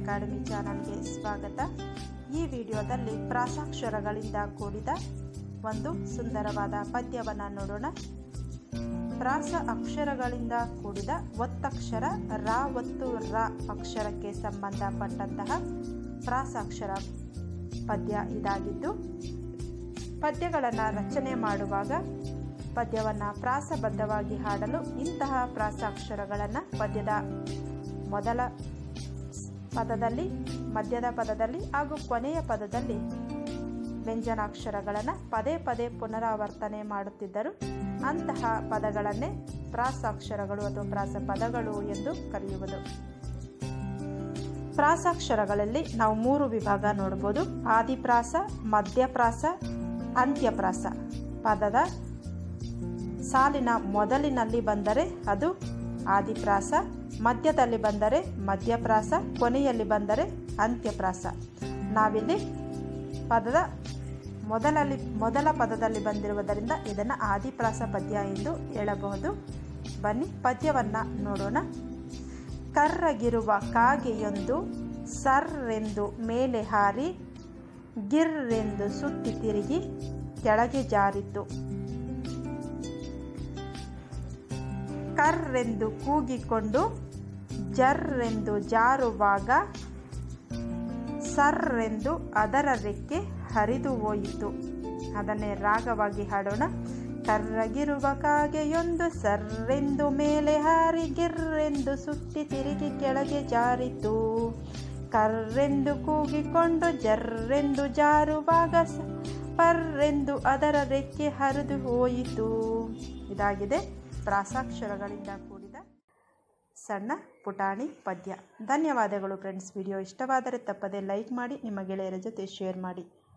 academy ಚಾನಲ್ಗೆ ಸ್ವಾಗತ ಈ ವಿಡಿಯೋದಲ್ಲಿ ಪ್ರಾಸಾಕ್ಷರಗಳಿಂದ ಕೂಡಿದ ಒಂದು ಸುಂದರವಾದ ಪದ್ಯವನ್ನು ನೋಡೋಣ ಪ್ರಾಸ ಅಕ್ಷರಗಳಿಂದ ಕೂಡಿದ ಒತ್ತಕ್ಷರ ರ ಒತ್ತು ರ ಅಕ್ಷರಕ್ಕೆ ಸಂಬಂಧಪಟ್ಟಂತಹ ಪ್ರಾಸಾಕ್ಷರ ಪದ್ಯ ಇದಾಗಿದ್ದು ಪದ್ಯಗಳನ್ನು ರಚನೆ ಮಾಡುವಾಗ ಪದ್ಯವನ್ನು ಪ್ರಾಸಬದ್ಧವಾಗಿ ಹಾಡಲು ಇಂತಹ ಪ್ರಾಸಾಕ್ಷರಗಳನ್ನು ಪದ್ಯದ ಮೊದಲ ಪದದಲ್ಲಿ ಮಧ್ಯದ ಪದದಲ್ಲಿ ಹಾಗೂ ಕೊನೆಯ ಪದದಲ್ಲಿ ವ್ಯಂಜನಾಕ್ಷರಗಳನ್ನು ಪದೇ ಪದೇ ಪುನರಾವರ್ತನೆ ಮಾಡುತ್ತಿದ್ದರು ಅಂತಹ ಪದಗಳನ್ನೇ ಪ್ರಾಸಾಕ್ಷರಗಳು ಅಥವಾ ಪ್ರಾಸ ಪದಗಳು ಎಂದು ಕರೆಯುವುದು ಪ್ರಾಸಾಕ್ಷರಗಳಲ್ಲಿ ನಾವು ಮೂರು ವಿಭಾಗ ನೋಡ್ಬೋದು ಆದಿಪ್ರಾಸ ಮಧ್ಯಪ್ರಾಸ ಅಂತ್ಯಪ್ರಾಸ ಪದದ ಸಾಲಿನ ಮೊದಲಿನಲ್ಲಿ ಬಂದರೆ ಅದು ಆದಿಪ್ರಾಸ ಮಧ್ಯದಲ್ಲಿ ಬಂದರೆ ಮಧ್ಯಪ್ರಾಸ ಕೊನೆಯಲ್ಲಿ ಬಂದರೆ ಅಂತ್ಯಪ್ರಾಸ ನಾವಿಲ್ಲಿ ಪದದ ಮೊದಲಲ್ಲಿ ಮೊದಲ ಪದದಲ್ಲಿ ಬಂದಿರುವುದರಿಂದ ಇದನ್ನು ಆದಿಪ್ರಾಸ ಪದ್ಯ ಎಂದು ಹೇಳಬಹುದು ಬನ್ನಿ ಪದ್ಯವನ್ನು ನೋಡೋಣ ಕರ್ರಗಿರುವ ಕಾಗೆಯೊಂದು ಸರ್ರೆಂದು ಮೇಲೆ ಹಾರಿ ಗಿರ್ರೆಂದು ಸುತ್ತಿ ತಿರುಗಿ ಕೆಳಗೆ ಜಾರಿತು ಕರ್ರೆಂದು ಕೂಗಿಕೊಂಡು ಜರ್ರೆಂದು ಜಾರುವಾಗ ಸರ್ರೆಂದು ಅದರ ರೆಕ್ಕೆ ಹರಿದು ಹೋಯಿತು ಅದನ್ನೇ ರಾಗವಾಗಿ ಹಾಡೋಣ ಕರ್ರಗಿರುವ ಕಾಗೆಯೊಂದು ಸರ್ರೆಂದು ಮೇಲೆ ಹಾರಿ ಗಿರ್ರೆಂದು ಸುತ್ತಿ ತಿರುಗಿ ಕೆಳಗೆ ಜಾರಿತು ಕರ್ರೆಂದು ಕೂಗಿಕೊಂಡು ಜರ್ರೆಂದು ಜಾರುವಾಗ ಪರ್ರೆಂದು ಅದರ ರೆಕ್ಕೆ ಹರಿದು ಹೋಯಿತು ಇದಾಗಿದೆ ಪ್ರಾಸಾಕ್ಷರಗಳಿಂದ ಕೂಡಿದ ಸಣ್ಣ ಪುಟಾಣಿ ಪದ್ಯ ಧನ್ಯವಾದಗಳು ಫ್ರೆಂಡ್ಸ್ ವಿಡಿಯೋ ಇಷ್ಟವಾದರೆ ತಪ್ಪದೆ ಲೈಕ್ ಮಾಡಿ ನಿಮ್ಮ ಗೆಳೆಯರ ಜೊತೆ ಶೇರ್ ಮಾಡಿ